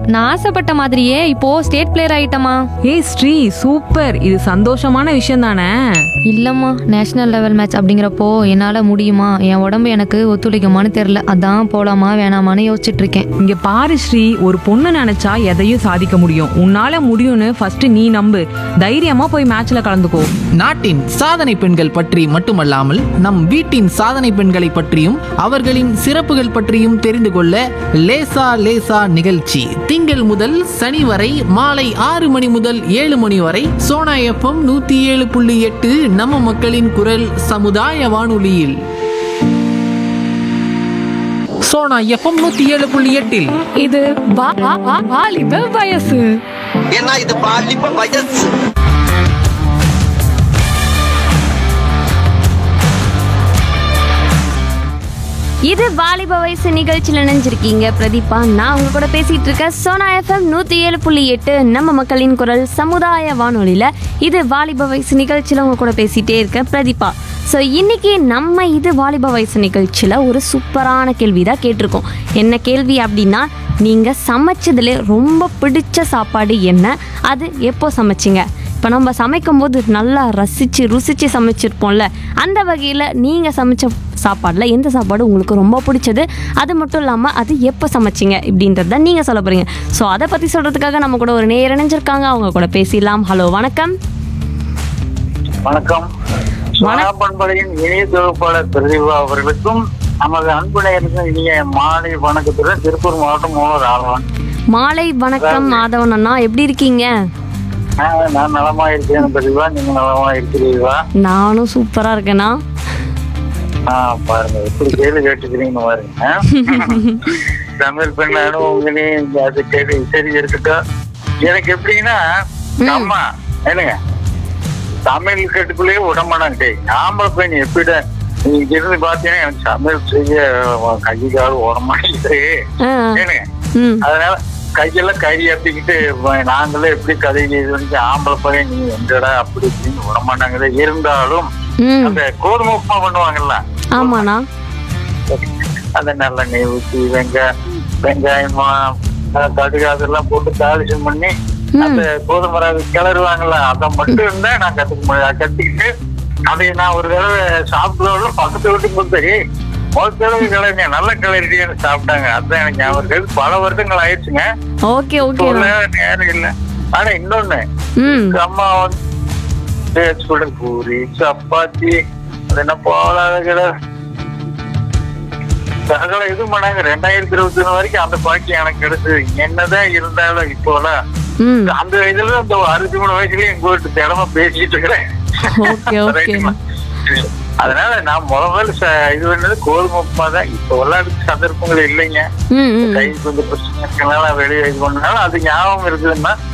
நான் ஆசைப்பட்ட மாதிரியே இப்போ ஸ்டேட் பிளேயர் ஆயிட்டமா ஏய் ஸ்ரீ சூப்பர் இது சந்தோஷமான விஷயம் தானே இல்லம்மா நேஷனல் லெவல் மேட்ச் அப்படிங்கிறப்போ என்னால முடியுமா என் உடம்பு எனக்கு ஒத்துழைக்குமான்னு தெரியல அதான் போலாமா வேணாமான்னு யோசிச்சுட்டு இருக்கேன் இங்க பாரு ஸ்ரீ ஒரு பொண்ணு நினைச்சா எதையும் சாதிக்க முடியும் உன்னால முடியும்னு ஃபர்ஸ்ட் நீ நம்பு தைரியமா போய் மேட்ச்ல கலந்துக்கோ நாட்டின் சாதனை பெண்கள் பற்றி மட்டுமல்லாமல் நம் வீட்டின் சாதனை பெண்களை பற்றியும் அவர்களின் சிறப்புகள் பற்றியும் தெரிந்து கொள்ள லேசா லேசா நிகழ்ச்சி திங்கள் முதல் சனி வரை மாலை ஆறு மணி முதல் ஏழு மணி வரை சோனா எஃப்எம் நூத்தி ஏழு புள்ளி எட்டு நம்ம மக்களின் குரல் சமுதாய வானொலியில் சோனா எஃப்எம் நூத்தி ஏழு புள்ளி எட்டில் இது வாலிப வயசு ஏன்னா இது பாலிப்ப வயசு இது வாலிப வயசு நிகழ்ச்சியில் இணைஞ்சிருக்கீங்க பிரதீபா நான் உங்க கூட பேசிட்டு இருக்கேன் சோனா எஃப்எம் நூத்தி ஏழு புள்ளி எட்டு நம்ம மக்களின் குரல் சமுதாய வானொலியில இது வாலிப வயசு நிகழ்ச்சியில உங்க கூட பேசிட்டே இருக்கேன் பிரதீபா ஸோ இன்னைக்கு நம்ம இது வாலிப வயசு நிகழ்ச்சியில் ஒரு சூப்பரான கேள்வி தான் கேட்டிருக்கோம் என்ன கேள்வி அப்படின்னா நீங்கள் சமைச்சதுல ரொம்ப பிடிச்ச சாப்பாடு என்ன அது எப்போ சமைச்சிங்க இப்போ நம்ம சமைக்கும் போது நல்லா ரசித்து ருசித்து சமைச்சிருப்போம்ல அந்த வகையில் நீங்கள் சமைச்ச சாப்பாடில் எந்த சாப்பாடு உங்களுக்கு ரொம்ப பிடிச்சது அது மட்டும் இல்லாமல் அது எப்போ சமைச்சிங்க இப்படின்றத நீங்கள் சொல்ல போகிறீங்க ஸோ அதை பற்றி சொல்கிறதுக்காக நம்ம கூட ஒரு நேர் இணைஞ்சிருக்காங்க அவங்க கூட பேசிடலாம் ஹலோ வணக்கம் வணக்கம் பண்பலையின் இணைய தொகுப்பாளர் பிரதிபா அவர்களுக்கும் நமது அன்பு நேயருக்கும் இனிய மாலை வணக்கத்துடன் திருப்பூர் மாவட்டம் மூவர் ஆழ்வான் மாலை வணக்கம் மாதவன் அண்ணா எப்படி இருக்கீங்க ஆஹ் நான் நலமா இருக்கேன் பிரதிபா நீங்க நலமா இருக்கிறீர்களா நானும் சூப்பராக இருக்கேண்ணா ஆஹ் பாருங்க எப்படி கேள்வி கேட்டுக்கிறீங்கன்னு பாருங்க தமிழ் பெண்ணாலும் உங்களே அது கேள்வி சரி இருக்கட்டும் எனக்கு எப்படின்னா அம்மா என்னங்க தமிழ் கட்டுக்குள்ளேயே உடம்பானாங்க ஆம்பளை பெண் எப்படி நீங்க இருந்து பாத்தீங்கன்னா எனக்கு சமையல் செய்ய கை கால் உடம்பானது ஆ ஏனுங்க ம் அதனால கையெல்லாம் கறி அப்படிக்கிட்டு வ- நாங்களே எப்படி கதை இது வந்து ஆம்பளை பையன் நீ எங்கடா அப்படி இப்படின்னு விடமாட்டாங்க இருந்தாலும் ம் அந்த கோதுமை உப்புமா பண்ணுவாங்கல்ல ஆமாண்ணா அந்த நல்லெண்ணெய் ஊற்றி வெங்காயம் வெங்காயமா அஹ் கடுகு அதெல்லாம் போட்டு தாளிசம் பண்ணி அந்த கோதுமை ரவை கிளறுவாங்கல்ல அதை மட்டும் இருந்தா நான் கத்துக்க முடியாது கத்துக்கிட்டு அதை நான் ஒரு தடவை சாப்பிட்டதோட பக்கத்து வீட்டுக்கு கொடுத்தேன் ஒரு தடவை கிளறிங்க நல்ல கிளறிட்டு சாப்பிட்டாங்க அதுதான் எனக்கு ஞாபகம் இருக்கு பல வருடங்கள் ஆயிடுச்சுங்க ஓகே ஓகே சொல்ல நேரம் இல்ல ஆனா இன்னொன்னு ம் அம்மா வந்து தேய்ச்சி கூட பூரி சப்பாத்தி அது என்ன போலாத கிட சகல இது பண்ணாங்க ரெண்டாயிரத்தி இருபத்தி ஒண்ணு வரைக்கும் அந்த பாக்கி எனக்கு கிடைச்சது என்னதான் இருந்தாலும் இப்போலாம் ம் அந்த இதுல இந்த அறுபத்தி மூணு வயசுலயே எங்க வீட்டு திறமை பேசிட்டு இருக்கிறேன் ஓகே ஓகே ரைட்டுங்களா? அதனால நான் முத முதல்ல ச- இது பண்ணது கோதுமை உப்புமா தான் இப்ப விளையாட்டு சந்தர்ப்பங்கள் இல்லைங்க ம் ம் கை கொஞ்சம் பிரச்சனை இருக்கனால வெளியே இது பண்ணாலும் அது ஞாபகம் இருக்குதுன்னா